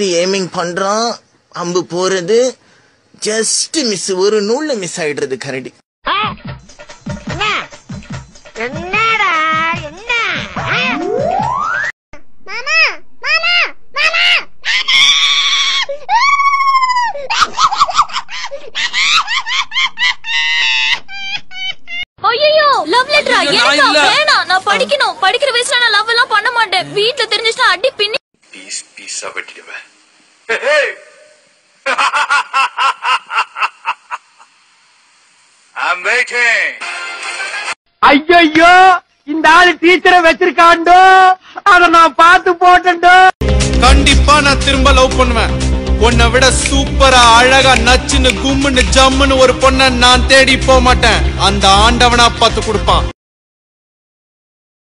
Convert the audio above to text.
அப்படி எய்மிங் பண்றான் அம்பு போறது ஜஸ்ட் மிஸ் ஒரு நூல்ல மிஸ் ஆயிடுறது கரடி என்னடா என்ன மாமா மாமா மாமா ஐயோ லவ் லெட்டரா ஐயோ, நான் ஏன்டா இல்ல. வேணாம் நான் படிக்கணும் படிக்கிற வயசுல நான் லவ் எல்லாம் பண்ண மாட்டேன் வீட்ல தெரிஞ்சுச்சுன்னா அடி பின்னி பீஸ் பீஸா வெட்டிடுவேன் I'm waiting. ஐயோ இந்த ஆளு டீச்சரை வச்சிருக்காண்டோ அத நான் பார்த்து போட்டேன்டோ கண்டிப்பா நான் திரும்ப லவ் பண்ணுவேன் உன்னை விட சூப்பரா அழகா நச்சுன்னு கும்முன்னு ஜம்முன்னு ஒரு பொண்ண நான் தேடி போக மாட்டேன் அந்த ஆண்டவனா பார்த்து கொடுப்பான்